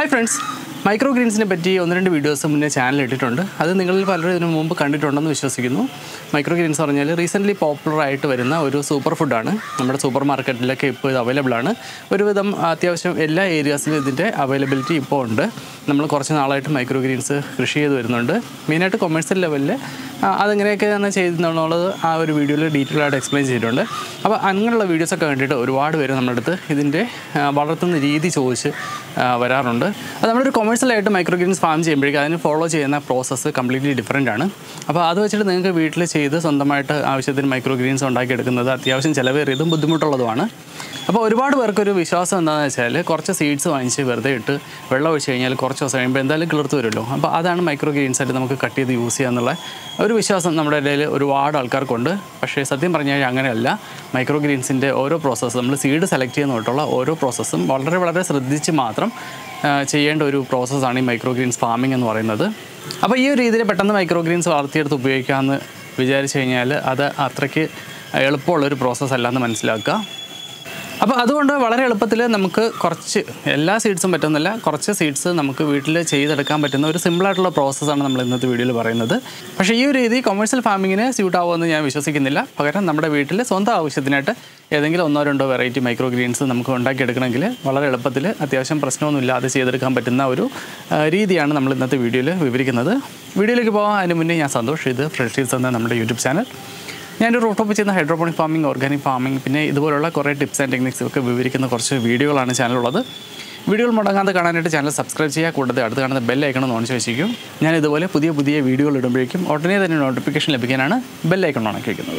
hi friends micro ഗ്രീൻസിനെ പറ്റി ഒന്ന് രണ്ട് വീഡിയോസ് മുന്നേ ചാനൽ ഇട്ടിട്ടുണ്ട് അത് നിങ്ങളിൽ പലരും ഇതിനു മുമ്പ് കണ്ടിട്ടുണ്ടെന്ന് വിശ്വസിക്കുന്നു മൈക്രോ ഗ്രീൻസ് പറഞ്ഞാൽ റീസെൻ്റ്ലി പോപ്പുലർ ആയിട്ട് വരുന്ന ഒരു സൂപ്പർ ഫുഡാണ് നമ്മുടെ സൂപ്പർ മാർക്കറ്റിലൊക്കെ ഇപ്പോൾ ഇത് അവൈലബിൾ ആണ് ഒരുവിധം അത്യാവശ്യം എല്ലാ ഏരിയാസിലും ഇതിൻ്റെ അവൈലബിലിറ്റി ഇപ്പോൾ ഉണ്ട് നമ്മൾ കുറച്ച് നാളായിട്ട് മൈക്രോ ഗ്രീൻസ് കൃഷി ചെയ്ത് വരുന്നുണ്ട് മെയിനായിട്ട് കൊമേഴ്സ്യൽ ലെവലിൽ അതെങ്ങനെയൊക്കെയാണ് ചെയ്യുന്നതെന്നുള്ളത് ആ ഒരു വീഡിയോയിൽ ഡീറ്റെയിൽ ആയിട്ട് എക്സ്പ്ലെയിൻ ചെയ്തിട്ടുണ്ട് അപ്പോൾ അങ്ങനെയുള്ള വീഡിയോസൊക്കെ കണ്ടിട്ട് ഒരുപാട് പേര് നമ്മുടെ അടുത്ത് ഇതിൻ്റെ ആ, വളർത്തുന്ന രീതി ചോദിച്ച് ആ, വരാറുണ്ട് അത് നമ്മളൊരു കൊമേഴ്സ്യലായിട്ട് മൈക്രോ ഗ്രീൻസ് ഫാം ചെയ്യുമ്പോഴേക്കും അതിന് ഫോളോ ചെയ്യുന്ന പ്രോസസ്സ് കംപ്ലീറ്റ്ലി ഡിഫറെൻ്റ് ആണ് അപ്പോൾ അത് വെച്ചിട്ട് നിങ്ങൾക്ക് വീട്ടിൽ ചെയ്ത് സ്വന്തമായിട്ട് ആവശ്യത്തിന് മൈക്രോ ഗ്രീൻസ് ഉണ്ടാക്കിയെടുക്കുന്നത് അത്യാവശ്യം ചിലവേറിയതും ബുദ്ധിമുട്ടുള്ളതുമാണ് അപ്പോൾ ഒരുപാട് പേർക്കൊരു വിശ്വാസം എന്താണെന്ന് വെച്ചാൽ കുറച്ച് സീഡ്സ് വാങ്ങിച്ച് വെറുതെ ഇട്ട് വെള്ളം ഒഴിച്ച് കഴിഞ്ഞാൽ കുറച്ച് ദിവസം കഴിയുമ്പോൾ എന്തായാലും കിളിർത്ത് വരുമല്ലോ അപ്പോൾ അതാണ് മൈക്രോ ഗ്രീൻസ് ആയിട്ട് നമുക്ക് കട്ട് ചെയ്ത് യൂസ് ചെയ്യുക എന്നുള്ള ഒരു വിശ്വാസം നമ്മുടെ ഇടയിൽ ഒരുപാട് ആൾക്കാർക്കുണ്ട് പക്ഷേ സത്യം പറഞ്ഞു കഴിഞ്ഞാൽ അങ്ങനെയല്ല മൈക്രോ ഗ്രീൻസിൻ്റെ ഓരോ പ്രോസസ്സ് നമ്മൾ സീഡ് സെലക്ട് ചെയ്യുന്ന തൊട്ടുള്ള ഓരോ പ്രോസസ്സും വളരെ വളരെ ശ്രദ്ധിച്ച് മാത്രം ആ, ചെയ്യേണ്ട ഒരു പ്രോസസ്സാണ് ഈ മൈക്രോ ഗ്രീൻസ് ഫാമിംഗ് എന്ന് പറയുന്നത് അപ്പോൾ ഈ ഒരു രീതിയിൽ പെട്ടെന്ന് മൈക്രോ ഗ്രീൻസ് വളർത്തിയെടുത്ത് ഉപയോഗിക്കാമെന്ന് വിചാരിച്ചു കഴിഞ്ഞാൽ അത് അത്രയ്ക്ക് എളുപ്പമുള്ളൊരു പ്രോസസ്സ് അല്ലാന്ന് മനസ്സിലാക്കുക അപ്പോൾ അതുകൊണ്ട് വളരെ എളുപ്പത്തിൽ നമുക്ക് കുറച്ച് എല്ലാ സീഡ്സും പറ്റുന്നില്ല കുറച്ച് സീഡ്സ് നമുക്ക് വീട്ടിൽ ചെയ്തെടുക്കാൻ പറ്റുന്ന ഒരു സിമ്പിളായിട്ടുള്ള പ്രോസസ്സാണ് നമ്മൾ ഇന്നത്തെ വീഡിയോയിൽ പറയുന്നത് പക്ഷേ ഈ ഒരു രീതി കൊമേഴ്സ്യൽ ഫാമിങ്ങിന് സ്യൂട്ട് ആവുമെന്ന് ഞാൻ വിശ്വസിക്കുന്നില്ല പകരം നമ്മുടെ വീട്ടിൽ സ്വന്തം ആവശ്യത്തിനായിട്ട് ഏതെങ്കിലും ഒന്നോ രണ്ടോ വെറൈറ്റി മൈക്രോ ഗ്രീൻസ് നമുക്ക് ഉണ്ടാക്കിയെടുക്കണമെങ്കിൽ വളരെ എളുപ്പത്തിൽ അത്യാവശ്യം പ്രശ്നമൊന്നും ഇല്ലാതെ ചെയ്തെടുക്കാൻ പറ്റുന്ന ഒരു ആ, രീതിയാണ് നമ്മൾ ഇന്നത്തെ വീഡിയോയിൽ വിവരിക്കുന്നത് വീഡിയോയിലേക്ക് പോകാൻ അതിന് മുന്നേ ഞാൻ സന്തോഷ് ഇത് ഫ്രഷീസ് എന്ന നമ്മുടെ യൂട്യൂബ് ചാനൽ ഞാനൊരു റൂട്ടോപ്പ് ചെയ്യുന്ന ഹൈഡ്രോപോണിക് ഫാമിംഗ് ഓർഗാനിക് ഫാമിംഗ് പിന്നെ ഇതുപോലുള്ള കുറേ ടിപ്സ് ആൻഡ് ടെക്നിക്സ് ഒക്കെ വിവരിക്കുന്ന കുറച്ച് വീഡിയോകളാണ് ചാനലുള്ളത് വീഡിയോകൾ മുടങ്ങാതെ കാണാനായിട്ട് ചാനൽ സബ്സ്ക്രൈബ് ചെയ്യുക കൂടാതെ അടുത്ത് കാണുന്ന ബെൽ ഐക്കൺ ഓൺ വെച്ചിരിക്കും ഞാൻ ഇതുപോലെ പുതിയ പുതിയ വീഡിയോകൾ ഇടുമ്പോഴേക്കും ഉടനെ തന്നെ നോട്ടിഫിക്കേഷൻ ലഭിക്കാനാണ് ബെൽ ഐക്കൺ ഓണാക്കി വയ്ക്കുന്നത്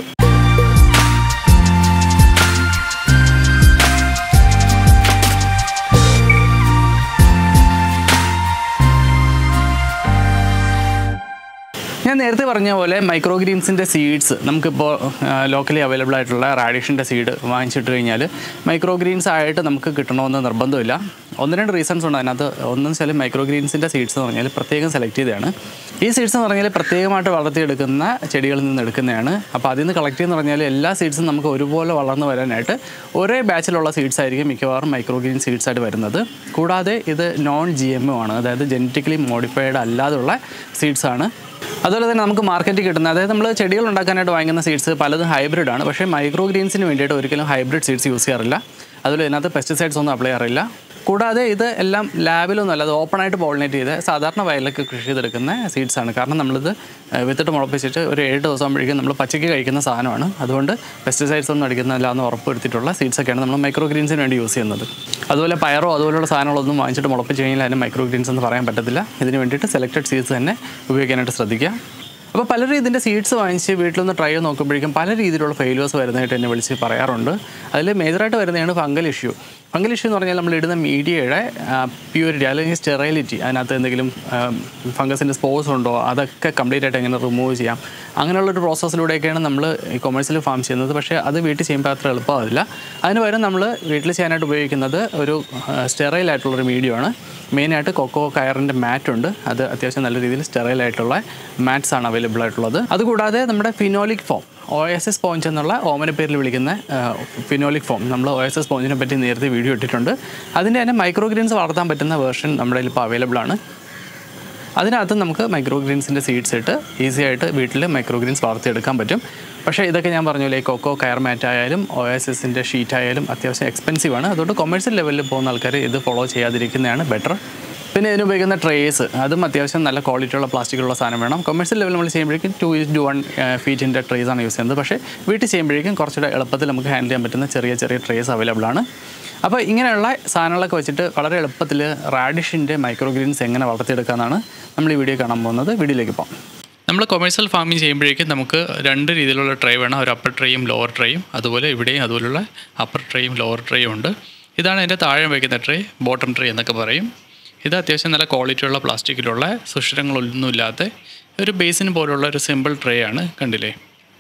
ഞാൻ നേരത്തെ പറഞ്ഞ പോലെ മൈക്രോ ഗ്രീൻസിൻ്റെ സീഡ്സ് നമുക്കിപ്പോൾ ലോക്കലി അവൈലബിൾ ആയിട്ടുള്ള റാഡിഷിൻ്റെ സീഡ് വാങ്ങിച്ചിട്ട് കഴിഞ്ഞാൽ മൈക്രോ ഗ്രീൻസ് ആയിട്ട് നമുക്ക് കിട്ടണമെന്ന് നിർബന്ധമില്ല ഒന്ന് രണ്ട് റീസൺസ് ഉണ്ട് അതിനകത്ത് ഒന്നെന്ന് വെച്ചാൽ മൈക്രോ ഗ്രീൻസിൻ്റെ സീഡ്സ് എന്ന് പറഞ്ഞാൽ പ്രത്യേകം സെലക്ട് ചെയ്തതാണ് ഈ സീഡ്സ് എന്ന് പറഞ്ഞാൽ പ്രത്യേകമായിട്ട് വളർത്തിയെടുക്കുന്ന ചെടികളിൽ നിന്ന് എടുക്കുന്നതാണ് അപ്പോൾ അതിൽ നിന്ന് കളക്ട് ചെയ്യുന്ന പറഞ്ഞാൽ എല്ലാ സീഡ്സും നമുക്ക് ഒരുപോലെ വളർന്നു വരാനായിട്ട് ഒരേ ബാച്ചിലുള്ള സീഡ്സ് ആയിരിക്കും മിക്കവാറും മൈക്രോ ഗ്രീൻ സീഡ്സ് ആയിട്ട് വരുന്നത് കൂടാതെ ഇത് നോൺ ജി എം ആണ് അതായത് ജനറ്റിക്കലി മോഡിഫൈഡ് അല്ലാതുള്ള സീഡ്സ് ആണ് അതുപോലെ തന്നെ നമുക്ക് മാർക്കറ്റിൽ കിട്ടുന്ന അതായത് നമ്മൾ ചെടികൾ ഉണ്ടാക്കാനായിട്ട് വാങ്ങിക്കുന്ന സീഡ്സ് പലതും ഹൈബ്രിഡ് ആണ് പക്ഷേ മൈക്രോ ഗ്രീൻസിന് വേണ്ടിയിട്ട് ഒരിക്കലും ഹൈബ്രിഡ് സീഡ്സ് യൂസ് ചെയ്യാറില്ല അതുപോലെ ഇതിനകത്ത് പെസ്റ്റിസൈഡ്സ് ഒന്നും അപ്ലൈ ചെയ്യാറില്ല കൂടാതെ ഇത് എല്ലാം ലാബിലൊന്നും അല്ല അത് ഓപ്പൺ ആയിട്ട് പോളിനേറ്റ് ചെയ്ത് സാധാരണ വയലിലൊക്കെ കൃഷി ചെയ്തെടുക്കുന്ന സീഡ്സ് ആണ് കാരണം നമ്മളിത് ഏഹ്, വിത്തിട്ട് മുളപ്പിച്ചിട്ട് ഒരു ഏഴ് ദിവസം ആകുമ്പോഴേക്കും നമ്മൾ പച്ചയ്ക്ക് കഴിക്കുന്ന സാധനമാണ് അതുകൊണ്ട് പെസ്റ്റിസൈഡ്സ് ഒന്നും അടിക്കുന്നില്ല എന്ന് ഉറപ്പെടുത്തിയിട്ടുള്ള സീഡ്സ് ഒക്കെയാണ് നമ്മൾ മൈക്രോ ഗ്രീൻസിന് വേണ്ടി യൂസ് ചെയ്യുന്നത് അതുപോലെ പയറോ അതുപോലുള്ള സാധനങ്ങളൊന്നും വാങ്ങിച്ചിട്ട് മുളപ്പിച്ച് കഴിഞ്ഞാൽ അതിന് മൈക്രോ ഗ്രീൻസ് എന്ന് പറയാൻ പറ്റത്തില്ല ഇതിന് വേണ്ടിയിട്ട് സെലക്റ്റഡ് സീഡ്സ് തന്നെ ഉപയോഗിക്കാനായിട്ട് ശ്രദ്ധിക്കുക അപ്പോൾ പലരും ഇതിൻ്റെ സീഡ്സ് വാങ്ങിച്ച് വീട്ടിലൊന്ന് ട്രൈ ചെയ്ത് നോക്കുമ്പോഴേക്കും പല രീതിയിലുള്ള ഫെയിലുവേഴ്സ് വരുന്നതായിട്ട് എന്നെ വിളിച്ച് പറയാറുണ്ട് അതിൽ മേജറായിട്ട് വരുന്നതാണ് ഫംഗൽ ഇഷ്യൂ ഫംഗൽ ഇഷ്യൂ എന്ന് പറഞ്ഞാൽ നമ്മൾ ഇടുന്ന മീഡിയയുടെ പ്യൂരിറ്റി അല്ലെങ്കിൽ സ്റ്റെറൈലിറ്റി അതിനകത്ത് എന്തെങ്കിലും ഫംഗസിൻ്റെ സ്പോർസ് ഉണ്ടോ അതൊക്കെ കംപ്ലീറ്റ് ആയിട്ട് എങ്ങനെ റിമൂവ് ചെയ്യാം അങ്ങനെയുള്ളൊരു പ്രോസസ്സിലൂടെയൊക്കെയാണ് നമ്മൾ ഈ കൊമേഴ്സ്യൽ ഫാം ചെയ്യുന്നത് പക്ഷേ അത് വീട്ടിൽ ചെയ്യുമ്പോൾ അത്ര എളുപ്പമാവില്ല അതിന് പകരം നമ്മൾ വീട്ടിൽ ചെയ്യാനായിട്ട് ഉപയോഗിക്കുന്നത് ഒരു സ്റ്റെറൈൽ ആയിട്ടുള്ളൊരു മീഡിയമാണ് മെയിനായിട്ട് കൊക്കോ കയറിൻ്റെ മാറ്റ് ഉണ്ട് അത് അത്യാവശ്യം നല്ല രീതിയിൽ സ്റ്റെറൈൽ ആയിട്ടുള്ള മാറ്റ്സ് ആണ് അവൈലബിൾ ആയിട്ടുള്ളത് അതുകൂടാതെ നമ്മുടെ phenolic foam O S S sponge എന്നുള്ള ഓമന പേരിൽ വിളിക്കുന്ന ഫിനോലിക് ഫോം നമ്മൾ ഒ എസ് എസ് സ്പോഞ്ചിനെ പറ്റി നേരത്തെ വീഡിയോ ഇട്ടിട്ടുണ്ട് അതിൻ്റെ തന്നെ മൈക്രോ ഗ്രീൻസ് വളർത്താൻ പറ്റുന്ന വേർഷൻ നമ്മുടെ കയ്യിൽ ഇപ്പോൾ അവൈലബിൾ ആണ് അതിനകത്ത് നമുക്ക് മൈക്രോ ഗ്രീൻസിൻ്റെ സീഡ്സ് ഇട്ട് ഈസി ആയിട്ട് വീട്ടിൽ മൈക്രോ ഗ്രീൻസ് വളർത്തിയെടുക്കാൻ പറ്റും പക്ഷേ ഇതൊക്കെ ഞാൻ പറഞ്ഞ പോലെ കൊക്കോ കയർ മാറ്റ് ആയാലും ഒ എസ് എസിൻ്റെ ഷീറ്റ് ആയാലും അത്യാവശ്യം എക്സ്പെൻസീവ് ആണ് അതുകൊണ്ട് കൊമേഴ്സ്യൽ ലെവലിൽ പോകുന്ന ആൾക്കാർ ഇത് ഫോളോ ചെയ്യാതിരിക്കുന്നതാണ് ബെറ്റർ പിന്നെ ഇതിന് ഉപയോഗിക്കുന്ന ട്രേസ് അതും അത്യാവശ്യം നല്ല ക്വാളിറ്റിയുള്ള പ്ലാസ്റ്റിക്കുള്ള സാധനം വേണം കൊമേഴ്സ്യൽ ലെവൽ നമ്മൾ ചെയ്യുമ്പോഴേക്കും ടു ഇസ് ടു വൺ ഫീറ്റിൻ്റെ ട്രേസ് ആണ് യൂസ് ചെയ്യുന്നത് പക്ഷേ വീട്ടിൽ ചെയ്യുമ്പോഴേക്കും കുറച്ചുകൂടെ എളുപ്പത്തിൽ നമുക്ക് ഹാൻഡിൽ ചെയ്യാൻ പറ്റുന്ന ചെറിയ ചെറിയ ട്രേസ് അവൈലബിൾ ആണ് അപ്പോൾ ഇങ്ങനെയുള്ള സാധനങ്ങളൊക്കെ വെച്ചിട്ട് വളരെ എളുപ്പത്തിൽ റാഡിഷിൻ്റെ മൈക്രോ ഗ്രീൻസ് എങ്ങനെ വളർത്തിയെടുക്കാമെന്നാണ് നമ്മൾ ഈ വീഡിയോ കാണാൻ പോകുന്നത് വീഡിയോയിലേക്ക് പോകാം നമ്മൾ കൊമേഴ്സ്യൽ ഫാമിംഗ് ചെയ്യുമ്പോഴേക്കും നമുക്ക് രണ്ട് രീതിയിലുള്ള ട്രേ വേണം ഒരു അപ്പർ ട്രേയും ലോവർ ട്രേയും അതുപോലെ ഇവിടെയും അതുപോലുള്ള അപ്പർ ട്രേയും ലോവർ ട്രേയും ഉണ്ട് ഇതാണ് അതിൻ്റെ താഴെ വയ്ക്കുന്ന ട്രേ ബോട്ടം ട്രേ എന്നൊക്കെ പറയും ഇത് അത്യാവശ്യം നല്ല ക്വാളിറ്റിയുള്ള പ്ലാസ്റ്റിക്കിലുള്ള സുഷിരങ്ങളൊന്നുമില്ലാത്ത ഒരു ബേസിൻ പോലുള്ള ഒരു സിമ്പിൾ ട്രേ ആണ് കണ്ടില്ലേ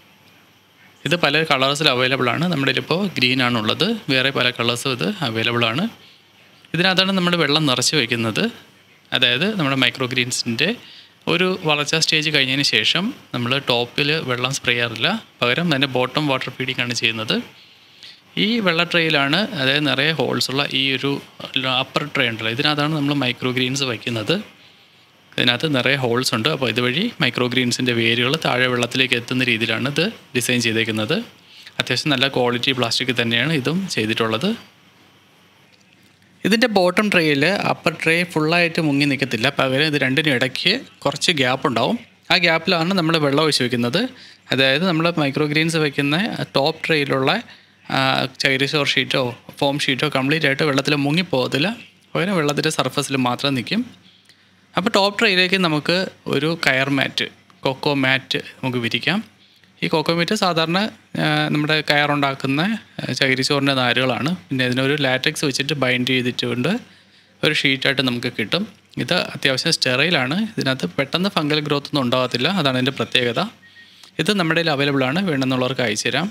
ഇത് പല കളേഴ്സിൽ അവൈലബിൾ ആണ് നമ്മുടെ ഇപ്പോൾ ഗ്രീൻ ആണുള്ളത് വേറെ പല കളേഴ്സും ഇത് അവൈലബിൾ ആണ് ഇതിനകത്താണ് നമ്മൾ വെള്ളം നിറച്ച് വയ്ക്കുന്നത് അതായത് നമ്മുടെ മൈക്രോ ഗ്രീൻസിൻ്റെ ഒരു വളർച്ചാ സ്റ്റേജ് കഴിഞ്ഞതിന് ശേഷം നമ്മൾ ടോപ്പിൽ വെള്ളം സ്പ്രേ ചെയ്യാറില്ല പകരം അതിൻ്റെ ബോട്ടം വാട്ടർ ഫീഡിംഗ് ആണ് ചെയ്യുന്നത് ഈ വെള്ള ട്രേയിലാണ് അതായത് നിറയെ ഹോൾസ് ഉള്ള ഈ ഒരു അപ്പർ ട്രേ ഉണ്ടല്ലോ ഇതിനകത്താണ് നമ്മൾ മൈക്രോ ഗ്രീൻസ് വയ്ക്കുന്നത് ഇതിനകത്ത് നിറയെ ഹോൾസ് ഉണ്ട് അപ്പോൾ ഇതുവഴി മൈക്രോ ഗ്രീൻസിൻ്റെ വേരുകൾ താഴെ വെള്ളത്തിലേക്ക് എത്തുന്ന രീതിയിലാണ് ഇത് ഡിസൈൻ ചെയ്തേക്കുന്നത് അത്യാവശ്യം നല്ല ക്വാളിറ്റി പ്ലാസ്റ്റിക് തന്നെയാണ് ഇതും ചെയ്തിട്ടുള്ളത് ഇതിൻ്റെ ബോട്ടം ട്രേയിൽ അപ്പർ ട്രേ ഫുള്ളായിട്ട് മുങ്ങി നിൽക്കത്തില്ല പകരം ഇത് രണ്ടിനും ഇടയ്ക്ക് കുറച്ച് ഗ്യാപ്പ് ഉണ്ടാവും ആ ഗ്യാപ്പിലാണ് നമ്മൾ വെള്ളം ഒഴിച്ച് വെക്കുന്നത് അതായത് നമ്മൾ മൈക്രോ ഗ്രീൻസ് വെക്കുന്ന ടോപ്പ് ട്രേയിലുള്ള ചൈരിസോർ ഷീറ്റോ ഫോം ഷീറ്റോ കംപ്ലീറ്റ് ആയിട്ട് വെള്ളത്തിൽ മുങ്ങിപ്പോകത്തില്ല പകരം വെള്ളത്തിൻ്റെ സർഫസിൽ മാത്രം നിൽക്കും അപ്പോൾ ടോപ്പ് ട്രേയിലേക്ക് നമുക്ക് ഒരു കയർ മാറ്റ് കൊക്കോ മാറ്റ് നമുക്ക് വിരിക്കാം ഈ കൊക്കോ മാറ്റ് സാധാരണ ആ, നമ്മുടെ കയറുണ്ടാക്കുന്ന ചകിരിച്ചോറിൻ്റെ നാരുകളാണ് പിന്നെ ഇതിനൊരു ലാറ്റക്സ് വെച്ചിട്ട് ബൈൻഡ് ചെയ്തിട്ടുണ്ട് ഒരു ഷീറ്റായിട്ട് നമുക്ക് കിട്ടും ഇത് അത്യാവശ്യം സ്റ്റെറൈലാണ് ഇതിനകത്ത് പെട്ടെന്ന് ഫംഗൽ ഗ്രോത്ത് ഒന്നും ഉണ്ടാകത്തില്ല അതാണ് ഇതിൻ്റെ പ്രത്യേകത ഇത് നമ്മുടെ കയ്യിൽ അവൈലബിൾ ആണ് വേണമെന്നുള്ളവർക്ക് അയച്ചു തരാം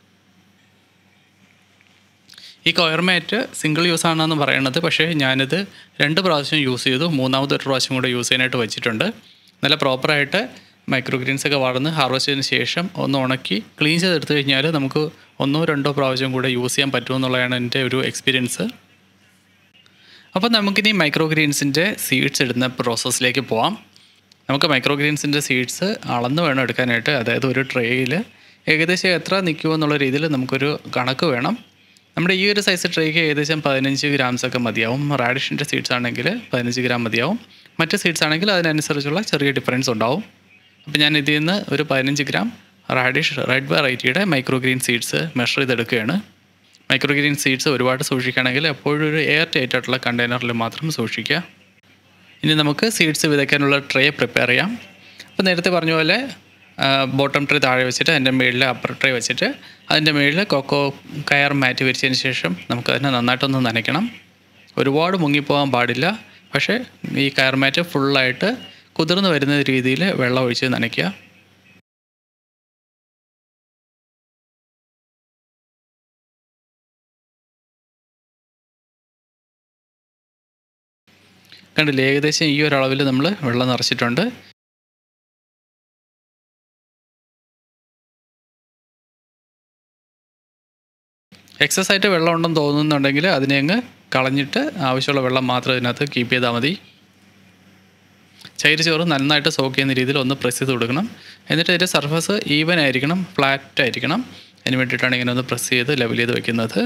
ഈ കൊയർ മാറ്റ് സിംഗിൾ യൂസ് ആണെന്ന് പറയണത് പക്ഷേ ഞാനിത് രണ്ട് പ്രാവശ്യം യൂസ് ചെയ്തു മൂന്നാമത് ഒരു പ്രാവശ്യം കൂടെ യൂസ് ചെയ്യാനായിട്ട് വെച്ചിട്ടുണ്ട് നല്ല പ്രോപ്പറായിട്ട് മൈക്രോ ഗ്രീൻസ് ഒക്കെ വളർന്ന് ഹാർവസ്റ്റ് ചെയ്തതിന് ശേഷം ഒന്ന് ഉണക്കി ക്ലീൻ ചെയ്തെടുത്തു കഴിഞ്ഞാൽ നമുക്ക് ഒന്നോ രണ്ടോ പ്രാവശ്യം കൂടെ യൂസ് ചെയ്യാൻ പറ്റുമെന്നുള്ളതാണ് എൻ്റെ ഒരു എക്സ്പീരിയൻസ് അപ്പോൾ നമുക്കിനി മൈക്രോ ഗ്രീൻസിൻ്റെ സീഡ്സ് ഇടുന്ന പ്രോസസ്സിലേക്ക് പോവാം നമുക്ക് മൈക്രോ ഗ്രീൻസിൻ്റെ സീഡ്സ് അളന്ന് വേണം എടുക്കാനായിട്ട് അതായത് ഒരു ട്രേയിൽ ഏകദേശം എത്ര നിൽക്കുമോ എന്നുള്ള രീതിയിൽ നമുക്കൊരു കണക്ക് വേണം നമ്മുടെ ഈ ഒരു സൈസ് ട്രേക്ക് ഏകദേശം പതിനഞ്ച് ഗ്രാംസ് ഒക്കെ മതിയാവും റാഡിഷിൻ്റെ സീഡ്സ് ആണെങ്കിൽ പതിനഞ്ച് ഗ്രാം മതിയാവും മറ്റ് സീഡ്സ് ആണെങ്കിൽ അതിനനുസരിച്ചുള്ള ചെറിയ ഡിഫറൻസ് ഉണ്ടാവും അപ്പോൾ ഞാൻ ഇതിൽ നിന്ന് ഒരു പതിനഞ്ച് ഗ്രാം റാഡിഷ് റെഡ് വെറൈറ്റിയുടെ മൈക്രോ ഗ്രീൻ സീഡ്സ് മെഷർ ചെയ്തെടുക്കുകയാണ് മൈക്രോ ഗ്രീൻ സീഡ്സ് ഒരുപാട് സൂക്ഷിക്കുകയാണെങ്കിൽ എപ്പോഴും ഒരു എയർ ടൈറ്റ് ആയിട്ടുള്ള കണ്ടെയ്നറിൽ മാത്രം സൂക്ഷിക്കുക ഇനി നമുക്ക് സീഡ്സ് വിതയ്ക്കാനുള്ള ട്രേ പ്രിപ്പയർ ചെയ്യാം അപ്പോൾ നേരത്തെ പറഞ്ഞ പോലെ ബോട്ടം ട്രേ താഴെ വെച്ചിട്ട് അതിൻ്റെ മുകളിൽ അപ്പർ ട്രേ വെച്ചിട്ട് അതിൻ്റെ മുകളിൽ കൊക്കോ കയർ മാറ്റ് വിരിച്ചതിന് ശേഷം നമുക്ക് അതിനെ നന്നായിട്ടൊന്ന് നനയ്ക്കണം ഒരുപാട് മുങ്ങിപ്പോകാൻ പാടില്ല പക്ഷേ ഈ കയർ മാറ്റ് ഫുള്ളായിട്ട് കുതിർന്ന് വരുന്ന രീതിയിൽ വെള്ളം ഒഴിച്ച് നനയ്ക്കുക കണ്ടില്ലേ ഏകദേശം ഈ ഒരു അളവിൽ നമ്മൾ വെള്ളം നിറച്ചിട്ടുണ്ട് എക്സസ് ആയിട്ട് വെള്ളം ഉണ്ടെന്ന് തോന്നുന്നുണ്ടെങ്കിൽ അതിനെ അങ്ങ് കളഞ്ഞിട്ട് ആവശ്യമുള്ള വെള്ളം മാത്രം ഇതിനകത്ത് കീപ്പ് ചെയ്താൽ മതി ചൈര് ചോറ് നന്നായിട്ട് സോക്ക് ചെയ്യുന്ന രീതിയിൽ ഒന്ന് പ്രസ് ചെയ്ത് കൊടുക്കണം എന്നിട്ട് ഇതിൻ്റെ സർഫസ് ഈവൻ ആയിരിക്കണം ഫ്ലാറ്റ് ആയിരിക്കണം അതിന് വേണ്ടിയിട്ടാണ് ഇങ്ങനെ ഒന്ന് പ്രസ് ചെയ്ത് ലെവൽ ചെയ്ത് വെക്കുന്നത്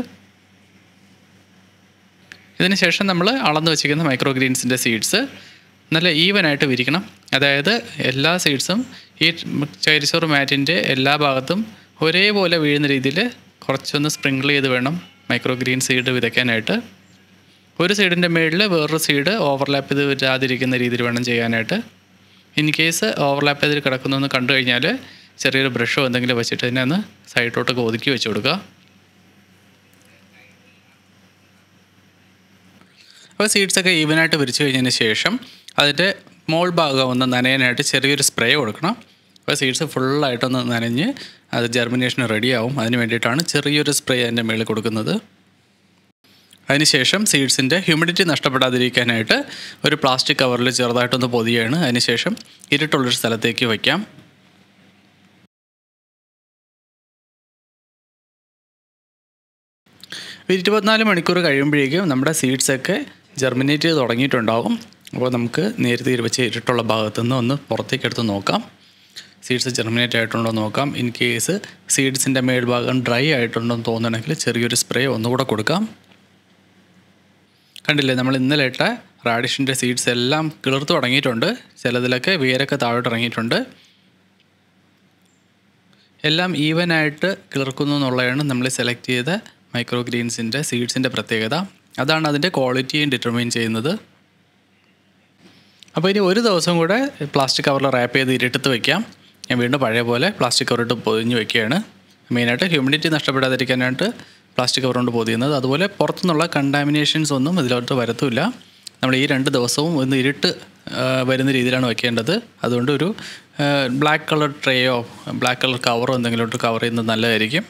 ഇതിന് ശേഷം നമ്മൾ അളന്ന് വെച്ചിരിക്കുന്ന മൈക്രോ ഗ്രീൻസിൻ്റെ സീഡ്സ് നല്ല ഈവൻ ആയിട്ട് വിരിക്കണം അതായത് എല്ലാ സീഡ്സും ഈ ചൈരിച്ചോറ് മാറ്റിൻ്റെ എല്ലാ ഭാഗത്തും ഒരേപോലെ വീഴുന്ന രീതിയിൽ കുറച്ചൊന്ന് സ്പ്രിങ്കിൾ ചെയ്ത് വേണം മൈക്രോ ഗ്രീൻ സീഡ് വിതയ്ക്കാനായിട്ട് ഒരു സൈഡിൻ്റെ മുകളിൽ വേറൊരു സീഡ് ഓവർലാപ്പ് ചെയ്ത് വരാതിരിക്കുന്ന രീതിയിൽ വേണം ചെയ്യാനായിട്ട് ഇൻ കേസ് ഓവർലാപ്പ് ചെയ്ത് കിടക്കുന്നതെന്ന് കണ്ടു കഴിഞ്ഞാൽ ചെറിയൊരു ബ്രഷോ എന്തെങ്കിലും വെച്ചിട്ട് അതിനെ ഒന്ന് സൈഡിലോട്ടൊക്കെ ഒതുക്കി വെച്ച് കൊടുക്കുക അപ്പോൾ സീഡ്സൊക്കെ ഈവനായിട്ട് വിരിച്ചു കഴിഞ്ഞതിന് ശേഷം അതിൻ്റെ മോൾ ഭാഗം ഒന്ന് നനയാനായിട്ട് ചെറിയൊരു സ്പ്രേ കൊടുക്കണം അപ്പോൾ സീഡ്സ് ഫുള്ളായിട്ടൊന്ന് നനഞ്ഞ് അത് ജെർമിനേഷൻ റെഡിയാവും അതിന് വേണ്ടിയിട്ടാണ് ചെറിയൊരു സ്പ്രേ അതിൻ്റെ മുകളിൽ കൊടുക്കുന്നത് അതിനുശേഷം സീഡ്സിൻ്റെ ഹ്യൂമിഡിറ്റി നഷ്ടപ്പെടാതിരിക്കാനായിട്ട് ഒരു പ്ലാസ്റ്റിക് കവറിൽ ചെറുതായിട്ടൊന്ന് പൊതിയാണ് അതിനുശേഷം ഇരുട്ടുള്ളൊരു സ്ഥലത്തേക്ക് വയ്ക്കാം ഇരുപത്തിനാല് മണിക്കൂർ കഴിയുമ്പോഴേക്കും നമ്മുടെ സീഡ്സൊക്കെ ജെർമിനേറ്റ് ചെയ്ത് തുടങ്ങിയിട്ടുണ്ടാവും അപ്പോൾ നമുക്ക് നേരത്തെ വെച്ച് ഇരുട്ടുള്ള ഭാഗത്തു നിന്ന് ഒന്ന് പുറത്തേക്ക് എടുത്ത് നോക്കാം സീഡ്സ് ജെർമിനേറ്റ് ആയിട്ടുണ്ടോ എന്ന് നോക്കാം ഇൻ കേസ് സീഡ്സിൻ്റെ മേൽഭാഗം ഡ്രൈ ആയിട്ടുണ്ടോ എന്ന് തോന്നുകയാണെങ്കിൽ ചെറിയൊരു സ്പ്രേ ഒന്നുകൂടെ കൊടുക്കാം കണ്ടില്ലേ നമ്മൾ ഇന്നലെ ഇട്ട റാഡിഷിൻ്റെ സീഡ്സ് എല്ലാം കിളിർത്ത് തുടങ്ങിയിട്ടുണ്ട് ചിലതിലൊക്കെ വേരൊക്കെ താഴോട്ട് ഇറങ്ങിയിട്ടുണ്ട് എല്ലാം ഈവനായിട്ട് കിളിർക്കുന്നു എന്നുള്ളതാണ് നമ്മൾ സെലക്ട് ചെയ്ത മൈക്രോ ഗ്രീൻസിൻ്റെ സീഡ്സിൻ്റെ പ്രത്യേകത അതാണ് അതിൻ്റെ ക്വാളിറ്റിയും ഡിറ്റർമൈൻ ചെയ്യുന്നത് അപ്പോൾ ഇനി ഒരു ദിവസം കൂടെ പ്ലാസ്റ്റിക് കവറിൽ റാപ്പ് ചെയ്ത് ഇരുട്ടത്ത് വയ്ക്കാം ഞാൻ വീണ്ടും പഴയ പോലെ പ്ലാസ്റ്റിക് കവറിട്ട് പൊതിഞ്ഞ് വെക്കുകയാണ് മെയിനായിട്ട് ഹ്യൂമിഡിറ്റി നഷ്ടപ്പെടാതിരിക്കാനായിട്ട് പ്ലാസ്റ്റിക് കവർ കൊണ്ട് പൊതിയുന്നത് അതുപോലെ പുറത്തുനിന്നുള്ള കണ്ടാമിനേഷൻസ് ഒന്നും ഇതിലോട്ട് വരത്തുമില്ല നമ്മൾ ഈ രണ്ട് ദിവസവും ഒന്ന് ഇരുട്ട് ആ, വരുന്ന രീതിയിലാണ് വെക്കേണ്ടത് അതുകൊണ്ട് ഒരു ബ്ലാക്ക് കളർ ട്രേയോ ബ്ലാക്ക് കളർ കവറോ എന്തെങ്കിലും ഇട്ട് കവർ ചെയ്യുന്നത് നല്ലതായിരിക്കും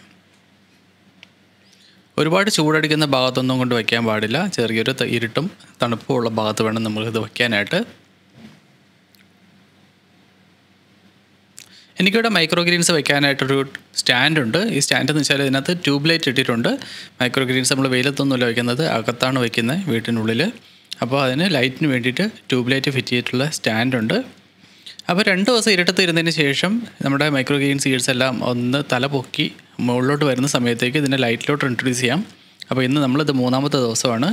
ഒരുപാട് ചൂടടിക്കുന്ന ഭാഗത്തൊന്നും കൊണ്ട് വയ്ക്കാൻ പാടില്ല ചെറിയൊരു ത- ഇരുട്ടും തണുപ്പും ഉള്ള ഭാഗത്ത് വേണം നമ്മളിത് വയ്ക്കാനായിട്ട് എനിക്കിവിടെ മൈക്രോ ഗ്രീൻസ് വെക്കാനായിട്ടൊരു സ്റ്റാൻഡുണ്ട് ഈ സ്റ്റാൻഡ് എന്ന് വെച്ചാൽ ഇതിനകത്ത് ട്യൂബ് ലൈറ്റ് ഇട്ടിട്ടുണ്ട് മൈക്രോ ഗ്രീൻസ് നമ്മൾ വെയിലത്തൊന്നുമല്ല വയ്ക്കുന്നത് അകത്താണ് വയ്ക്കുന്നത് വീട്ടിനുള്ളിൽ അപ്പോൾ അതിന് ലൈറ്റിന് വേണ്ടിയിട്ട് ട്യൂബ് ലൈറ്റ് ഫിറ്റ് ചെയ്തിട്ടുള്ള സ്റ്റാൻഡുണ്ട് അപ്പോൾ രണ്ട് ദിവസം ഇരുട്ടത്ത് ഇരുന്നതിന് ശേഷം നമ്മുടെ മൈക്രോ ഗ്രീൻ സീഡ്സ് എല്ലാം ഒന്ന് തല പൊക്കി മുകളിലോട്ട് വരുന്ന സമയത്തേക്ക് ഇതിനെ ലൈറ്റിലോട്ട് ഇൻട്രൊഡ്യൂസ് ചെയ്യാം അപ്പോൾ ഇന്ന് നമ്മളിത് മൂന്നാമത്തെ ദിവസമാണ്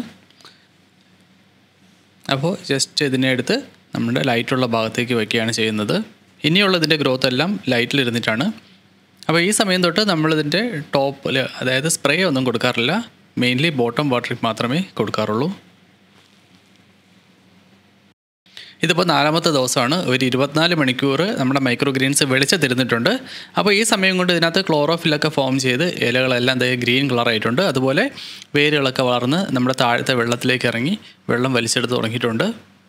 അപ്പോൾ ജസ്റ്റ് ഇതിനെ എടുത്ത് നമ്മുടെ ലൈറ്റുള്ള ഭാഗത്തേക്ക് വയ്ക്കുകയാണ് ചെയ്യുന്നത് ഇനിയുള്ള ഇതിൻ്റെ ഗ്രോത്ത് എല്ലാം ലൈറ്റിലിരുന്നിട്ടാണ് അപ്പോൾ ഈ സമയം തൊട്ട് നമ്മളിതിൻ്റെ ടോപ്പിൽ അതായത് സ്പ്രേ ഒന്നും കൊടുക്കാറില്ല മെയിൻലി ബോട്ടം വാട്ടറിങ് മാത്രമേ കൊടുക്കാറുള്ളൂ ഇതിപ്പോൾ നാലാമത്തെ ദിവസമാണ് ഒരു ഇരുപത്തിനാല് മണിക്കൂർ നമ്മുടെ മൈക്രോ ഗ്രീൻസ് വെളിച്ചത്തിരുന്നിട്ടുണ്ട് അപ്പോൾ ഈ സമയം കൊണ്ട് ഇതിനകത്ത് ക്ലോറോഫില്ലൊക്കെ ഫോം ചെയ്ത് ഇലകളെല്ലാം ദേ ഗ്രീൻ കളറായിട്ടുണ്ട് അതുപോലെ വേരുകളൊക്കെ വളർന്ന് നമ്മുടെ താഴത്തെ വെള്ളത്തിലേക്ക് ഇറങ്ങി വെള്ളം വലിച്ചെടുത്ത് തുടങ്ങിയിട്ടുണ്ട്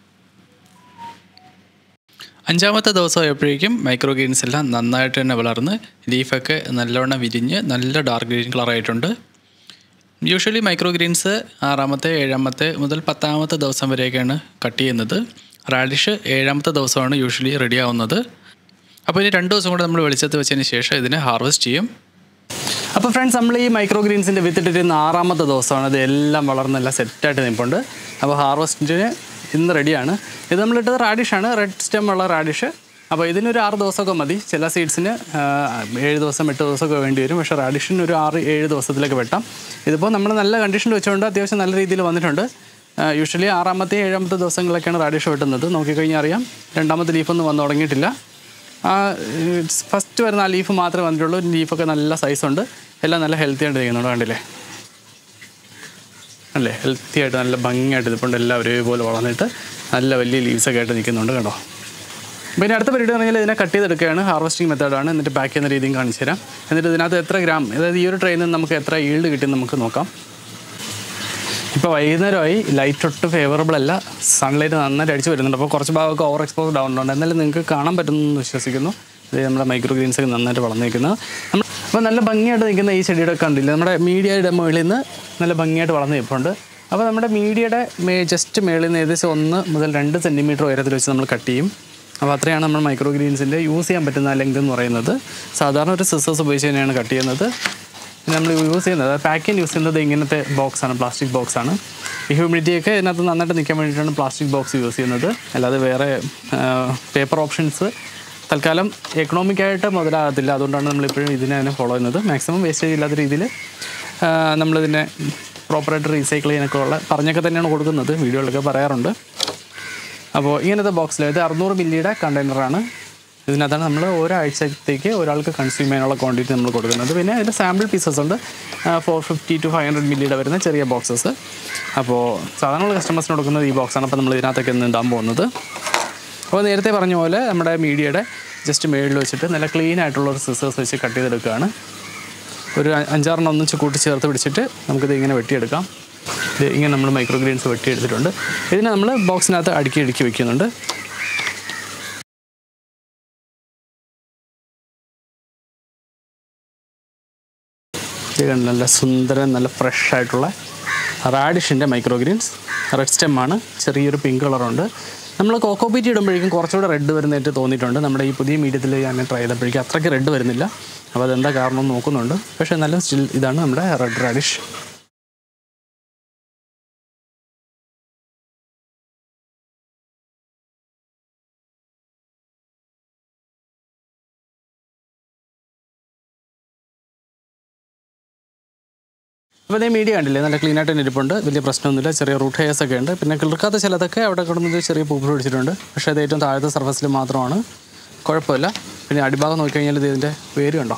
അഞ്ചാമത്തെ ദിവസമായപ്പോഴേക്കും മൈക്രോ ഗ്രീൻസ് എല്ലാം നന്നായിട്ട് തന്നെ വളർന്ന് ലീഫൊക്കെ നല്ലവണ്ണം വിരിഞ്ഞ് നല്ല ഡാർക്ക് ഗ്രീൻ കളറായിട്ടുണ്ട് യൂഷ്വലി മൈക്രോ ഗ്രീൻസ് ആറാമത്തെ ഏഴാമത്തെ മുതൽ പത്താമത്തെ ദിവസം വരെയൊക്കെയാണ് കട്ട് ചെയ്യുന്നത് റാഡിഷ് ഏഴാമത്തെ ദിവസമാണ് യൂഷ്വലി റെഡി ആവുന്നത് അപ്പോൾ ഇനി രണ്ട് ദിവസം കൂടെ നമ്മൾ വെളിച്ചത്ത് വെച്ചതിന് ശേഷം ഇതിനെ ഹാർവെസ്റ്റ് ചെയ്യും അപ്പോൾ ഫ്രണ്ട്സ് നമ്മൾ ഈ മൈക്രോ ഗ്രീൻസിൻ്റെ വിത്തിട്ടിരുന്ന ആറാമത്തെ ദിവസമാണ് ഇത് എല്ലാം വളർന്നെല്ലാം സെറ്റായിട്ട് നിൽപ്പുണ്ട് അപ്പോൾ ഹാർവെസ്റ്റിന് ഇന്ന് റെഡിയാണ് ഇത് നമ്മളിട്ടത് റാഡിഷാണ് റെഡ് സ്റ്റെം ഉള്ള റാഡിഷ് അപ്പോൾ ഇതിനൊരു ആറ് ദിവസമൊക്കെ മതി ചില സീഡ്സിന് ഏഴ് ദിവസം എട്ട് ദിവസമൊക്കെ വേണ്ടി വരും പക്ഷേ റാഡിഷിന് ഒരു ആറ് ഏഴ് ദിവസത്തിലേക്ക് വെട്ടാം ഇതിപ്പോൾ നമ്മൾ നല്ല കണ്ടീഷനിൽ വെച്ചുകൊണ്ട് അത്യാവശ്യം നല്ല രീതിയിൽ വന്നിട്ടുണ്ട് യൂഷ്വലി ആറാമത്തെ ഏഴാമത്തെ ദിവസങ്ങളിലൊക്കെയാണ് റാഡിഷ് വെട്ടുന്നത് നോക്കിക്കഴിഞ്ഞാൽ അറിയാം രണ്ടാമത്തെ ലീഫൊന്നും വന്ന് തുടങ്ങിയിട്ടില്ല ആ ഫസ്റ്റ് വരുന്ന ആ ലീഫ് മാത്രമേ വന്നിട്ടുള്ളൂ ലീഫൊക്കെ നല്ല സൈസുണ്ട് എല്ലാം നല്ല ഹെൽത്തി ആയിട്ട് ഇരിക്കുന്നുണ്ട് കണ്ടില്ലേ അല്ലേ ഹെൽത്തി ആയിട്ട് നല്ല ഭംഗിയായിട്ട് ഇതിപ്പോൾ എല്ലാം ഒരേപോലെ വളർന്നിട്ട് നല്ല വലിയ ലീവ്സൊക്കെ ആയിട്ട് നിൽക്കുന്നുണ്ട് കേട്ടോ പിന്നെ അടുത്ത പരിപാടി പറഞ്ഞാൽ ഇതിനെ കട്ട് ചെയ്തെടുക്കുകയാണ് ഹാർവസ്റ്റിംഗ് മെത്തേഡാണ് എന്നിട്ട് പാക്ക് ചെയ്യുന്ന രീതിയും കാണിച്ചു തരാം എന്നിട്ട് ഇതിനകത്ത് എത്ര ഗ്രാം അതായത് ഈ ഒരു ട്രെയിനിൽ നിന്ന് നമുക്ക് എത്ര ഈൽഡ് കിട്ടും നമുക്ക് നോക്കാം ഇപ്പോൾ വൈകുന്നേരമായി ലൈറ്റ് ഒട്ടും ഫേവറബിൾ അല്ല സൺലൈറ്റ് നന്നായിട്ട് അടിച്ച് വരുന്നുണ്ട് അപ്പോൾ കുറച്ച് ഭാഗമൊക്കെ ഓവർ എക്സ്പോസ്ഡ് ആവുന്നുണ്ട് എന്നാലും നിങ്ങൾക്ക് കാണാൻ പറ്റുമെന്ന് വിശ്വസിക്കുന്നു ഇത് നമ്മുടെ മൈക്രോ ഗ്രീൻസ് ഒക്കെ നന്നായിട്ട് വളർന്നിരിക്കുന്നത് നമ്മൾ അപ്പോൾ നല്ല ഭംഗിയായിട്ട് നിൽക്കുന്ന ഈ ചെടിയുടെ കണ്ടില്ല നമ്മുടെ മീഡിയയുടെ മുകളിൽ നിന്ന് നല്ല ഭംഗിയായിട്ട് വളർന്ന് നിൽപ്പുണ്ട് അപ്പോൾ നമ്മുടെ മീഡിയയുടെ മേ ജസ്റ്റ് മേളിൽ നിന്ന് ഏകദേശം ഒന്ന് മുതൽ രണ്ട് സെൻറ്റിമീറ്റർ ഉയരത്തിൽ വെച്ച് നമ്മൾ കട്ട് ചെയ്യും അപ്പോൾ അത്രയാണ് നമ്മൾ മൈക്രോ ഗ്രീൻസിൻ്റെ യൂസ് ചെയ്യാൻ പറ്റുന്ന ലെങ്ത് എന്ന് പറയുന്നത് സാധാരണ ഒരു സിസേഴ്സ് ഉപയോഗിച്ച് തന്നെയാണ് കട്ട് ചെയ്യുന്നത് പിന്നെ നമ്മൾ യൂസ് ചെയ്യുന്നത് പാക്കിങ് യൂസ് ചെയ്യുന്നത് ഇങ്ങനത്തെ ബോക്സാണ് പ്ലാസ്റ്റിക് ബോക്സാണ് ഈ ഹ്യൂമിഡിറ്റിയൊക്കെ ഇതിനകത്ത് നന്നായിട്ട് നിൽക്കാൻ വേണ്ടിയിട്ടാണ് പ്ലാസ്റ്റിക് ബോക്സ് യൂസ് ചെയ്യുന്നത് അല്ലാതെ വേറെ പേപ്പർ ഓപ്ഷൻസ് തൽക്കാലം എക്കണോമിക്കായിട്ട് മുതലാകത്തില്ല അതുകൊണ്ടാണ് നമ്മളിപ്പോഴും ഇതിനെ തന്നെ ഫോളോ ചെയ്യുന്നത് മാക്സിമം വേസ്റ്റേജ് ഇല്ലാത്ത രീതിയിൽ നമ്മളിതിനെ പ്രോപ്പറായിട്ട് റീസൈക്കിൾ ചെയ്യാനൊക്കെ ഉള്ള പറഞ്ഞൊക്കെ തന്നെയാണ് കൊടുക്കുന്നത് വീഡിയോയിലൊക്കെ പറയാറുണ്ട് അപ്പോൾ ഇങ്ങനത്തെ ബോക്സിൽ ഇത് അറുന്നൂറ് മില്ലിയുടെ കണ്ടെയ്നറാണ് ഇതിനകത്താണ് നമ്മൾ ഒരാഴ്ചത്തേക്ക് ഒരാൾക്ക് കൺസ്യൂം ചെയ്യാനുള്ള ക്വാണ്ടിറ്റി നമ്മൾ കൊടുക്കുന്നത് പിന്നെ അതിൻ്റെ സാമ്പിൾ പീസസ് ഉണ്ട് four fifty to five hundred മില്ലിയുടെ വരുന്ന ചെറിയ ബോക്സസ് അപ്പോൾ സാധാരണ കസ്റ്റമേഴ്സിന് കൊടുക്കുന്നത് ഈ ബോക്സാണ് അപ്പോൾ നമ്മൾ ഇതിനകത്തൊക്കെ ഇന്ന് ഇടാൻ പോകുന്നത് അപ്പോൾ നേരത്തെ പറഞ്ഞ പോലെ നമ്മുടെ മീഡിയയുടെ ജസ്റ്റ് മേളിൽ വെച്ചിട്ട് നല്ല ക്ലീൻ ആയിട്ടുള്ള ഒരു സിസേഴ്സ് വെച്ച് കട്ട് ചെയ്തെടുക്കുകയാണ് ഒരു അ- അഞ്ചാറെണ്ണം ഒന്നിച്ച് കൂട്ടി ചേർത്ത് പിടിച്ചിട്ട് നമുക്കിത് ഇങ്ങനെ വെട്ടിയെടുക്കാം ഇത് ഇങ്ങനെ നമ്മൾ മൈക്രോ ഗ്രീൻസ് വെട്ടിയെടുത്തിട്ടുണ്ട് ഇതിനെ നമ്മൾ ബോക്സിനകത്ത് അടുക്കി അടുക്കി വെക്കുന്നുണ്ട് ഇത് കണ്ടോ, നല്ല സുന്ദരൻ നല്ല ഫ്രഷ് ആയിട്ടുള്ള റാഡിഷിൻ്റെ മൈക്രോ ഗ്രീൻസ് റെഡ് സ്റ്റെം ആണ് ചെറിയൊരു പിങ്ക് കളറുണ്ട് നമ്മൾ കോക്കോപ്പീറ്റ് ഇടുമ്പോഴേക്കും കുറച്ചുകൂടെ റെഡ് വരുന്നതായിട്ട് തോന്നിയിട്ടുണ്ട് നമ്മുടെ ഈ പുതിയ മീഡിയത്തിൽ ഞാൻ ട്രൈ ചെയ്തപ്പോഴേക്കും അത്രയ്ക്ക് റെഡ് വരുന്നില്ല അപ്പോൾ അതെന്താ കാരണം എന്ന് നോക്കുന്നുണ്ട് പക്ഷേ നല്ല സ്റ്റിൽ ഇതാണ് നമ്മുടെ റെഡ് റാഡിഷ് അപ്പോൾ അതേ മീഡിയ കണ്ടില്ലേ നല്ല ക്ലീൻ ആയിട്ട് തന്നെ ഇരിപ്പുണ്ട് വലിയ പ്രശ്നമൊന്നുമില്ല ചെറിയ റൂട്ട് ഹെയർസ് ഒക്കെ ഉണ്ട് പിന്നെ കിളിർക്കാത്ത ചിലതൊക്കെ അവിടെ കിടന്നത് ചെറിയ പൂപ്പ് പിടിച്ചിട്ടുണ്ട് പക്ഷേ അത് ഏറ്റവും താഴത്തെ സർഫസിൽ മാത്രമാണ് കുഴപ്പമില്ല പിന്നെ അടിഭാഗം നോക്കിക്കഴിഞ്ഞാൽ ഇത് ഇതിൻ്റെ വേര് കണ്ടോ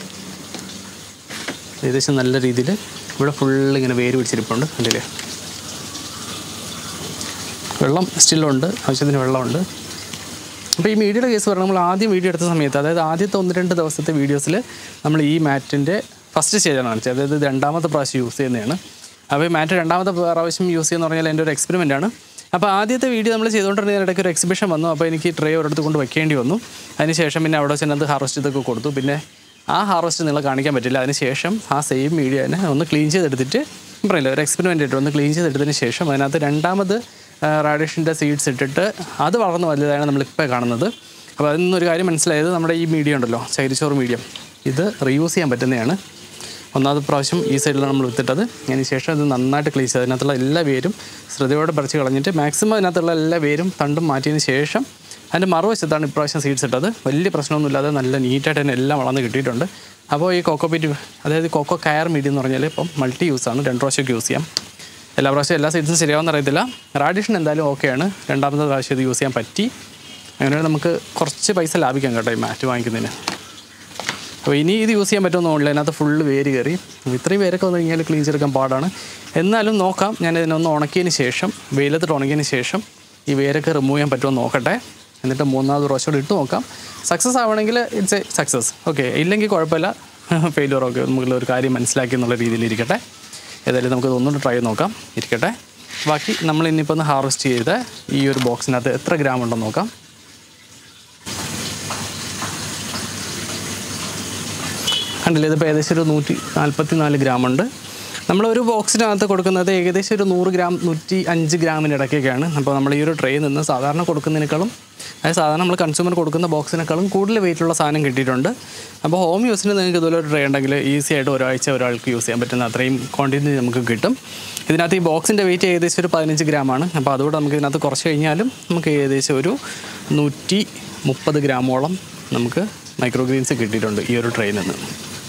ഏകദേശം നല്ല രീതിയിൽ ഇവിടെ ഫുള്ള് ഇങ്ങനെ വേര് പിടിച്ചിരിപ്പുണ്ട് കണ്ടില്ലേ വെള്ളം സ്റ്റില്ലുണ്ട് ആവശ്യത്തിന് വെള്ളമുണ്ട് അപ്പോൾ ഈ മീഡിയയുടെ കേസ് പറഞ്ഞാൽ നമ്മൾ ആദ്യം വീഡിയോ എടുത്ത സമയത്ത് അതായത് ആദ്യത്തെ ഒന്ന് രണ്ട് ദിവസത്തെ വീഡിയോസിൽ നമ്മൾ ഈ മാറ്റിൻ്റെ ഫസ്റ്റ് സ്റ്റേജാണ് കാണിച്ചത് അതായത് ഇത് രണ്ടാമത്തെ പ്രാവശ്യം യൂസ് ചെയ്യുന്നതാണ് അപ്പോൾ ഈ മാറ്റ് രണ്ടാമത്തെ പ്രാവശ്യം യൂസ് ചെയ്യുന്ന പറഞ്ഞാൽ എൻ്റെ ഒരു എക്സ്പെരിമെൻ്റ് ആണ് അപ്പോൾ ആദ്യത്തെ വീഡിയോ നമ്മൾ ചെയ്തുകൊണ്ടിരുന്ന ഇടയ്ക്ക് ഒരു എക്സിബിഷൻ വന്നു അപ്പോൾ എനിക്ക് ട്രേ ഒരിടത്ത് കൊണ്ട് വെക്കേണ്ടി വന്നു അതിനുശേഷം പിന്നെ അവിടെ ചെന്നത് ഹാർവസ്റ്റ് ചെയ്തൊക്കെ കൊടുത്തു പിന്നെ ആ ഹാർവസ്റ്റ് നിങ്ങളെ കാണിക്കാൻ പറ്റില്ല അതിനുശേഷം ആ സെയിം മീഡിയ തന്നെ ഒന്ന് ക്ലീൻ ചെയ്തെടുത്തിട്ട് പറയില്ല ഒരു എക്സ്പെരിമെൻ്റ് ആയിട്ട് ഒന്ന് ക്ലീൻ ചെയ്തെടുത്തതിന് ശേഷം അതിനകത്ത് രണ്ടാമത് റാഡിഷിൻ്റെ സീഡ്സ് ഇട്ടിട്ട് അത് വളർന്ന് വലുതാണ് നമ്മളിപ്പോൾ കാണുന്നത് അപ്പോൾ അതിൽ നിന്നൊരു കാര്യം മനസ്സിലായത് നമ്മുടെ ഈ മീഡിയം ഉണ്ടല്ലോ ചൈരിച്ചോറ് മീഡിയം ഇത് റീയൂസ് ചെയ്യാൻ പറ്റുന്നതാണ് ഒന്നാമത് പ്രാവശ്യം ഈ സൈഡിലാണ് നമ്മൾ വിത്തിട്ടത് അതിന് ശേഷം ഇത് നന്നായിട്ട് ക്ലീൻ ചെയ്ത് അതിനകത്തുള്ള എല്ലാ വേരും ശ്രദ്ധയോടെ പറിച്ച് കളഞ്ഞിട്ട് മാക്സിമം അതിനകത്തുള്ള എല്ലാ വേരും തണ്ടും മാറ്റിയതിന് ശേഷം അതിൻ്റെ മറുവശത്താണ് ഇപ്രാവശ്യം സീഡ്സ് ഇട്ടത് വലിയ പ്രശ്നമൊന്നുമില്ലാതെ നല്ല നീറ്റായിട്ട് തന്നെ എല്ലാം വളർന്ന് കിട്ടിയിട്ടുണ്ട് അപ്പോൾ ഈ കോക്കോ പീറ്റ് അതായത് കോക്കോ കയർ മീഡിയം എന്ന് പറഞ്ഞാൽ ഇപ്പം മൾട്ടി യൂസാണ് രണ്ട് പ്രാവശ്യമൊക്കെ യൂസ് ചെയ്യാൻ എല്ലാ പ്രാവശ്യം എല്ലാ സീഡ്സും ശരിയാവുമെന്ന് അറിയത്തില്ല റാഡിഷൻ എന്തായാലും ഓക്കെയാണ് രണ്ടാമത്തെ പ്രാവശ്യം ഇത് യൂസ് ചെയ്യാൻ പറ്റി അങ്ങനെ നമുക്ക് കുറച്ച് പൈസ ലാഭിക്കാം കേട്ടോ ഈ മാറ്റ് വാങ്ങിക്കുന്നതിന് അപ്പോൾ ഇനി ഇത് യൂസ് ചെയ്യാൻ പറ്റുമെന്ന് തോന്നില്ല അതിനകത്ത് ഫുള്ള് വേര് കയറി ഇത്രയും വേരൊക്കെ വന്നു കഴിഞ്ഞാൽ ക്ലീൻ ചെയ്തെടുക്കാൻ പാടാണ് എന്നാലും നോക്കാം ഞാൻ ഇതിനൊന്ന് ഉണക്കിയതിന് ശേഷം വെയിലത്തിട്ട് ഉണക്കിയതിന് ശേഷം ഈ വേരൊക്കെ റിമൂവ് ചെയ്യാൻ പറ്റുമോ എന്ന് നോക്കട്ടെ എന്നിട്ട് മൂന്നാമത് പ്രാവശ്യം കൂടി ഇട്ട് നോക്കാം സക്സസ് ആവണമെങ്കിൽ ഇറ്റ്സ് എ സക്സസ് ഓക്കെ ഇല്ലെങ്കിൽ കുഴപ്പമില്ല ഫെയിലിയർ ഓക്കെ നമുക്കുള്ള ഒരു കാര്യം മനസ്സിലാക്കി എന്നുള്ള രീതിയിൽ ഇരിക്കട്ടെ ഏതായാലും നമുക്ക് ഒന്നുകൂടി ട്രൈ ചെയ്ത് നോക്കാം ഇരിക്കട്ടെ ബാക്കി നമ്മൾ ഇനിയിപ്പോൾ ഒന്ന് ഹാർവെസ്റ്റ് ചെയ്ത് ഈ ഒരു ബോക്സിനകത്ത് എത്ര ഗ്രാം ഉണ്ടെന്ന് നോക്കാം കണ്ടില്ലേ ഇതിപ്പോൾ ഏകദേശം ഒരു നൂറ്റി നാൽപ്പത്തി നാല് ഗ്രാം ഉണ്ട് നമ്മളൊരു ബോക്സിനകത്ത് കൊടുക്കുന്നത് ഏകദേശം ഒരു നൂറ് ഗ്രാം നൂറ്റി അഞ്ച് ഗ്രാമിന് ഇടയ്ക്കൊക്കെയാണ് അപ്പോൾ നമ്മൾ ഈ ഒരു ട്രേയിൽ നിന്ന് സാധാരണ കൊടുക്കുന്നതിനേക്കാളും അതായത് സാധാരണ നമ്മൾ കൺസ്യൂമർ കൊടുക്കുന്ന ബോക്സിനേക്കാളും കൂടുതൽ വെയിറ്റുള്ള സാധനം കിട്ടിയിട്ടുണ്ട് അപ്പോൾ ഹോം യൂസിന് നിങ്ങൾക്ക് ഇതുപോലെ ഒരു ട്രേ ഉണ്ടെങ്കിൽ ഈസി ആയിട്ട് ഒരാഴ്ച ഒരാൾക്ക് യൂസ് ചെയ്യാൻ പറ്റുന്ന അത്രയും ക്വാണ്ടിറ്റി നമുക്ക് കിട്ടും ഇതിനകത്ത് ഈ ബോക്സിൻ്റെ വെയിറ്റ് ഏകദേശം ഒരു പതിനഞ്ച് ഗ്രാമാണ് അപ്പോൾ അതുകൊണ്ട് നമുക്ക് ഇതിനകത്ത് കുറച്ച് കഴിഞ്ഞാലും നമുക്ക് ഏകദേശം ഒരു നൂറ്റി മുപ്പത് ഗ്രാമോളം നമുക്ക് മൈക്രോ ഗ്രീൻസ് കിട്ടിയിട്ടുണ്ട് ഈ ഒരു ട്രെയിൽ നിന്ന്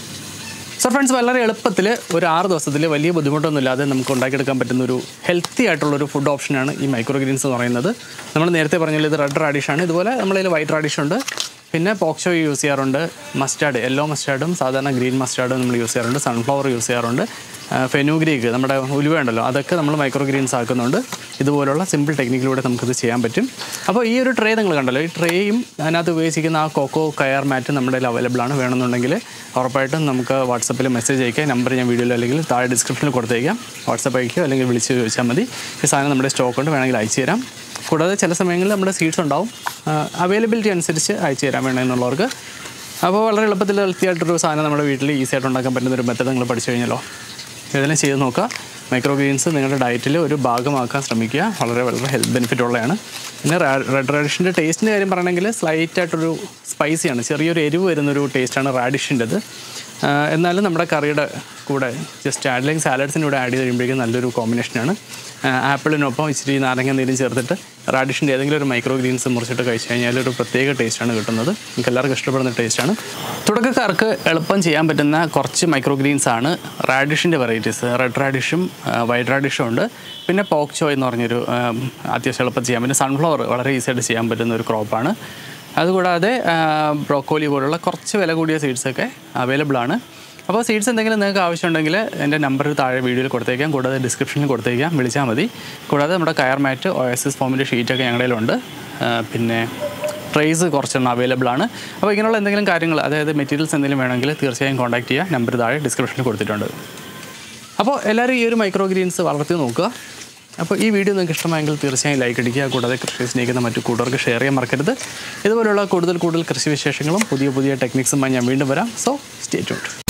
സോ ഫ്രണ്ട്സ് വളരെ എളുപ്പത്തിൽ ഒരു ആറ് ദിവസത്തിൽ വലിയ ബുദ്ധിമുട്ടൊന്നും ഇല്ലാതെ നമുക്ക് ഉണ്ടാക്കിയെടുക്കാൻ പറ്റുന്ന ഒരു ഹെൽത്തി ആയിട്ടുള്ളൊരു ഫുഡ് ഓപ്ഷനാണ് ഈ മൈക്രോ ഗ്രീൻസ് എന്ന് പറയുന്നത് നമ്മൾ നേരത്തെ പറഞ്ഞാൽ ഇത് റെഡ് റാഡിഷാണ് ഇതുപോലെ നമ്മളതിൽ വൈറ്റ് റാഡിഷ് ഉണ്ട് പിന്നെ പോക്ചോ യൂസ് ചെയ്യാറുണ്ട് മസ്റ്റാർഡ് യെല്ലോ മസ്റ്റാർഡും സാധാരണ ഗ്രീൻ മസ്റ്റാർഡും നമ്മൾ യൂസ് ചെയ്യാറുണ്ട് സൺഫ്ലവർ യൂസ് ചെയ്യാറുണ്ട് ഫെനുഗ്രീക്ക് നമ്മുടെ ഉലുവ ഉണ്ടല്ലോ അതൊക്കെ നമ്മൾ മൈക്രോ ഗ്രീൻസ് ആക്കുന്നുണ്ട് ഇതുപോലുള്ള സിമ്പിൾ ടെക്നിക്കിലൂടെ നമുക്കിത് ചെയ്യാൻ പറ്റും അപ്പോൾ ഈ ഒരു ട്രേ നിങ്ങൾ കണ്ടല്ലോ ഈ ട്രേയും അതിനകത്ത് ഉപയോഗിച്ചിരിക്കുന്ന ആ കോക്കോ കയർ മാറ്റ് നമ്മുടെ കയ്യിൽ അവൈലബിൾ ആണ് വേണമെന്നുണ്ടെങ്കിൽ ഉറപ്പായിട്ടും നമുക്ക് വാട്സപ്പിൽ മെസ്സേജ് അയക്കാം നമ്പർ ഞാൻ വീഡിയോയിൽ അല്ലെങ്കിൽ താഴെ ഡിസ്ക്രിപ്ഷനിൽ കൊടുത്തേക്കാം വാട്സപ്പ് അയക്കുകയോ അല്ലെങ്കിൽ വിളിച്ച് ചോദിച്ചാൽ മതി ഈ സാധനം നമ്മുടെ സ്റ്റോക്ക് ഉണ്ട് വേണമെങ്കിൽ അയച്ചു തരാം കൂടാതെ ചില സമയങ്ങളിൽ നമ്മുടെ സീറ്റ്സ് ഉണ്ടാവും അവൈലബിലിറ്റി അനുസരിച്ച് അയച്ചു തരാൻ വേണമെന്നുള്ളവർക്ക് അപ്പോൾ വളരെ എളുപ്പത്തിൽ ഹെൽത്തി ആയിട്ടൊരു സാധനം നമ്മുടെ വീട്ടിൽ ഈസി ആയിട്ട് ഉണ്ടാക്കാൻ പറ്റുന്ന ഒരു മെത്തഡ് നിങ്ങൾ പഠിച്ചു കഴിഞ്ഞല്ലോ ഇതെല്ലാം ചെയ്ത് നോക്കുക മൈക്രോ ഗ്രീൻസ് നിങ്ങളുടെ ഡയറ്റിൽ ഒരു ഭാഗമാക്കാൻ ശ്രമിക്കുക വളരെ വളരെ ഹെൽത്ത് ബെനിഫിറ്റ് ഉള്ളതാണ് പിന്നെ റെഡ് റാഡിഷിൻ്റെ ടേസ്റ്റിൻ്റെ കാര്യം പറയണമെങ്കിൽ സ്ലൈറ്റ് ആയിട്ടൊരു സ്പൈസിയാണ് ചെറിയൊരു എരിവ് വരുന്നൊരു ടേസ്റ്റാണ് റാഡിഷിൻ്റെത് എന്നാലും നമ്മുടെ കറിയുടെ കൂടെ ജസ്റ്റ് അല്ലെങ്കിൽ സാലഡ്സിൻ്റെ കൂടെ ആഡ് ചെയ്ത് കഴിയുമ്പോഴേക്കും നല്ലൊരു കോമ്പിനേഷനാണ് ആപ്പിളിനൊപ്പം ഇച്ചിരി നാരങ്ങ നീരും ചേർത്തിട്ട് റാഡിഷിൻ്റെ ഏതെങ്കിലും ഒരു മൈക്രോ ഗ്രീൻസ് മുറിച്ചിട്ട് കഴിച്ച് കഴിഞ്ഞാൽ ഒരു പ്രത്യേക ടേസ്റ്റാണ് കിട്ടുന്നത് നിങ്ങൾക്ക് എല്ലാവർക്കും ഇഷ്ടപ്പെടുന്ന ടേസ്റ്റാണ് തുടക്കക്കാർക്ക് എളുപ്പം ചെയ്യാൻ പറ്റുന്ന കുറച്ച് മൈക്രോ ഗ്രീൻസ് ആണ് റാഡിഷിൻ്റെ വെറൈറ്റീസ് റെഡ് റാഡിഷും വൈറ്റ് റാഡിഷും ഉണ്ട് പിന്നെ പോക്ചോ എന്ന് പറഞ്ഞൊരു ആ, അത്യാവശ്യം എളുപ്പം ചെയ്യാൻ പറ്റും സൺഫ്ലവർ വളരെ ഈസി ആയിട്ട് ചെയ്യാൻ പറ്റുന്ന ഒരു ക്രോപ്പാണ് അതുകൂടാതെ ബ്രോക്കോലി പോലുള്ള കുറച്ച് വില കൂടിയ സീഡ്സൊക്കെ അവൈലബിൾ ആണ് അപ്പോൾ സീഡ്സ് എന്തെങ്കിലും നിങ്ങൾക്ക് ആവശ്യമുണ്ടെങ്കിൽ എൻ്റെ നമ്പർ താഴെ വീഡിയോയിൽ കൊടുത്തേക്കാം കൂടാതെ ഡിസ്ക്രിപ്ഷനിൽ കൊടുത്തേക്കാം വിളിച്ചാൽ മതി കൂടാതെ നമ്മുടെ coir mat O S S ഫോമിൻ്റെ ഷീറ്റൊക്കെ ഞങ്ങളുടെ കയ്യിലുണ്ട് ആ, പിന്നെ ട്രേസ് കുറച്ചെണ്ണം അവൈലബിൾ ആണ് അപ്പോൾ ഇങ്ങനെയുള്ള എന്തെങ്കിലും കാര്യങ്ങൾ അതായത് മെറ്റീരിയൽസ് എന്തെങ്കിലും വേണമെങ്കിൽ തീർച്ചയായും കോൺടാക്ട് ചെയ്യുക നമ്പർ താഴെ ഡിസ്ക്രിപ്ഷനിൽ കൊടുത്തിട്ടുണ്ട് അപ്പോൾ എല്ലാവരും ഈ ഒരു മൈക്രോ ഗ്രീൻസ് വളർത്തി നോക്കുക അപ്പോൾ ഈ വീഡിയോ നിങ്ങൾക്ക് ഇഷ്ടമായെങ്കിൽ തീർച്ചയായും ലൈക്ക് അടിക്കുക കൂടാതെ കൃഷി സ്നേഹിക്കുന്ന മറ്റു കൂട്ടുകാർക്ക് ഷെയർ ചെയ്യാൻ മറക്കരുത് ഇതുപോലുള്ള കൂടുതൽ കൂടുതൽ കൃഷി വിശേഷങ്ങളും പുതിയ പുതിയ ടെക്നിക്സുമായി ഞാൻ വീണ്ടും വരാം സോ സ്റ്റേ ട്യൂൺഡ്